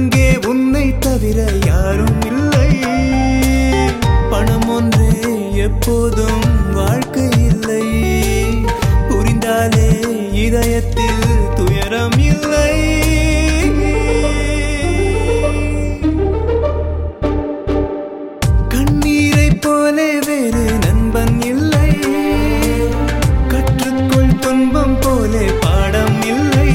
உனக்கிங்கே உன்னை தவிர யாரும் இல்லை பணம் ஒன்றே எப்போதும் வாழ்க்கை இல்லை புரிந்தாலே இதயத்தில் துயரம் இல்லை கண்ணீரை போலே வேறு நண்பன் இல்லை கற்றுக்கொள் துன்பம் போலே பாடம் இல்லை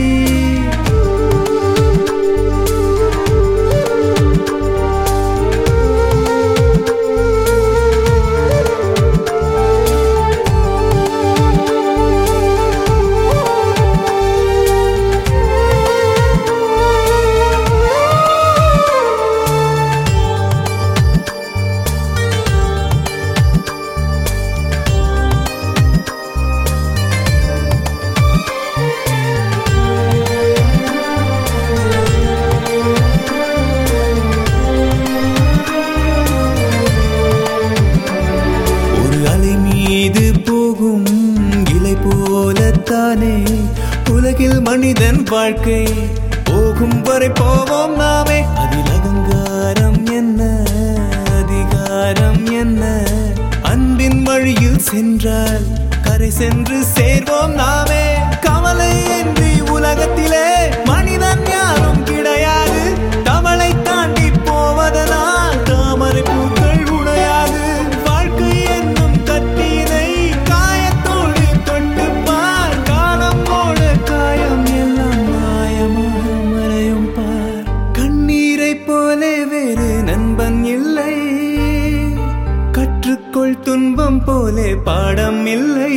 ஒரு அலை மீது போகும் இலை போலத்தானே உலகில் மனிதன் வாழ்க்கை போகும் வரை போவோம் நாமே அதில் அகங்காரம் என்ன அதிகாரம் என்ன அன்பின் வழியில் சென்றால் கரை சென்று சேர்வோம் நாமே கவலை என்று உலகத்திலே மனிதன் யாரும் கிடையாது கவலை தாண்டி போவதனால் தாமரை பூக்கள் உடையாது வாழ்க்கை என்னும் கத்தினை காயத்தோடு தொட்டுப்பார் காலம் போல காயம் எல்லாம் மாயமாக மறையும் பார் கண்ணீரை போலே வேறு நண்பன் இல்லை கற்றுக்கொள் துன்பம் போலே பாடம் இல்லை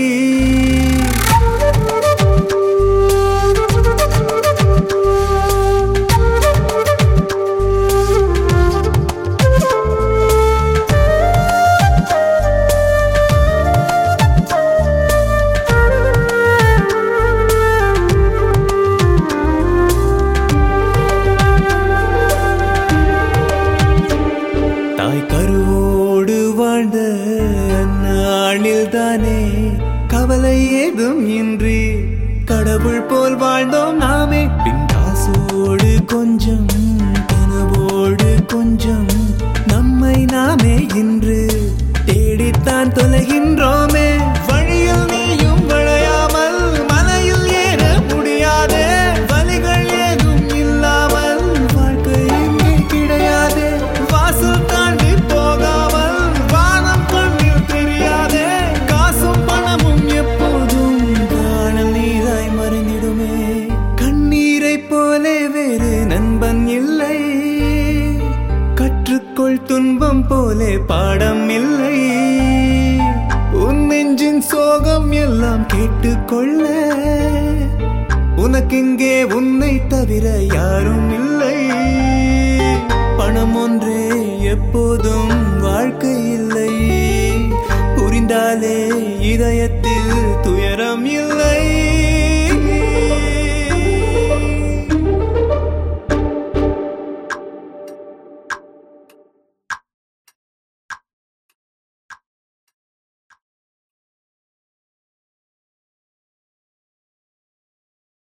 தாய் கருவோடு வாழ்ந்த நாளில் தானே கவலை ஏதும் இன்றி கடவுள் போல் வாழ்ந்தோம் நாமே பின் காசோடு கொஞ்சம் கனவோடு கொஞ்சம் நம்மை நாமே இன்று தேடித்தான் தொலைகின்றோமே வழியில் நீயும் விளையாமல் மலையில் ஏற முடியாதே வலிகள் ஏதும் இல்லாமல் வாழ்க்கை இங்கே கிடையாதே வாசல் தாண்டி போகாமல் வானம் கண்ணில் தெரியாதே காசும் பணமும் எப்போதும் காணல் நீராய் மறைந்திடுமே கண்ணீரை போலே வேறு நண்பன் இல்லை கற்றுக்கொள் துன்பம் போலே பாடம் இல்லை உன் நெஞ்சின் சோகம் எல்லாம் கேட்டுக்கொள்ள உனக்கிங்கே உன்னை தவிர யாரும் இல்லை பணம் ஒன்றே எப்போதும் வாழ்க்கை இல்லை புரிந்தாலே இதயத்தில் துயரம் இல்லை